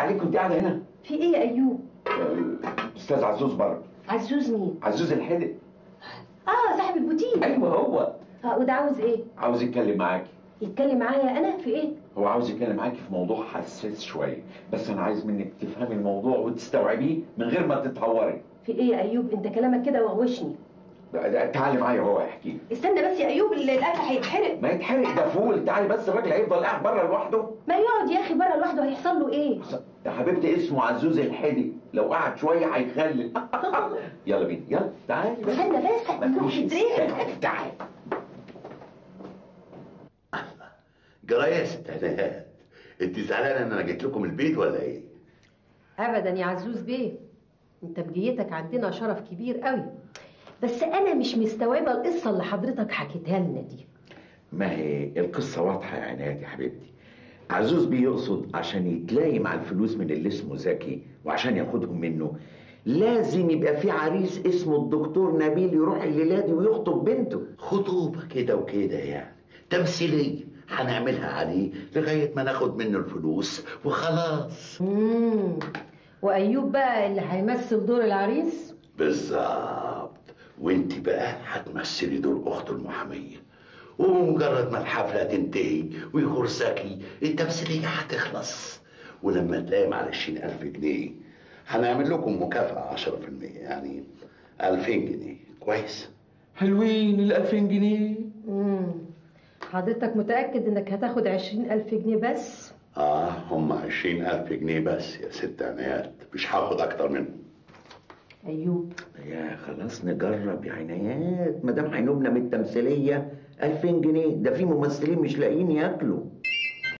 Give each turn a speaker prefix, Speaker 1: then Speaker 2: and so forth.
Speaker 1: عليك كنت قاعده هنا
Speaker 2: في ايه يا ايوب
Speaker 1: استاذ عزوز بره
Speaker 2: عزوز مين
Speaker 1: عزوز الحدق
Speaker 2: اه صاحب البوتيك
Speaker 1: ايوه هو
Speaker 2: اه وده عاوز ايه
Speaker 1: عاوز يتكلم معاكي
Speaker 2: يتكلم معايا انا في ايه
Speaker 1: هو عاوز يتكلم معاكي في موضوع حساس شويه بس انا عايز منك تفهمي الموضوع وتستوعبيه من غير ما تتهوري
Speaker 2: في ايه يا ايوب انت كلامك كده وغوشني
Speaker 1: تعالي معايا هو احكي لي
Speaker 2: استنى بس يا ايوب اللي الاكل هيتحرق
Speaker 1: ما يتحرق ده فول تعالي بس الراجل هيفضل قاعد بره لوحده
Speaker 2: ما يقعد يا اخي بره لوحده هيحصل له ايه
Speaker 1: يا حبيبتي اسمه عزوز الحدق لو قعد شويه هيخلل يلا بينا يلا تعالي بس
Speaker 2: استنى بس
Speaker 1: ما
Speaker 2: نروح
Speaker 1: تقوليش
Speaker 2: الدرير
Speaker 1: استنى، تعالي
Speaker 3: جرايه يا ست هناء انت زعلانه ان انا جيت لكم البيت ولا ايه؟
Speaker 2: ابدا يا عزوز بيه انت بجيتك عندنا شرف كبير قوي بس انا مش مستوعبه القصه اللي حضرتك حكيتها لنا دي
Speaker 1: ما هي القصة واضحة يا عنايات يا حبيبتي عزوز بيقصد عشان يتلاقي مع الفلوس من اللي اسمه زكي وعشان ياخدهم منه لازم يبقى في عريس اسمه الدكتور نبيل يروح الليلة دي ويخطب بنته
Speaker 3: خطوبه كده وكده يعني تمثيليه هنعملها عليه لغايه ما ناخد منه الفلوس وخلاص
Speaker 2: امم وايوب بقى اللي هيمثل دور العريس
Speaker 3: بالظبط وانت بقى هتمثلي دور اخته المحاميه وبمجرد ما الحفله تنتهي ويخور زكي التمثيليه هتخلص ولما تلاقي على عشرين ألف جنيه هنعمل لكم مكافأة 10% يعني 2000 جنيه كويس
Speaker 1: حلوين ال 2000 جنيه
Speaker 2: امم حضرتك متاكد انك هتاخد عشرين الف جنيه بس
Speaker 3: اه هم 20000 جنيه بس يا ست عنايات مش هاخد اكتر منهم
Speaker 2: ايوب
Speaker 1: يا خلاص نجرب يا عنايات ما دام هينوبنا من التمثيلية 2000 جنيه ده في ممثلين مش لاقيين ياكلوا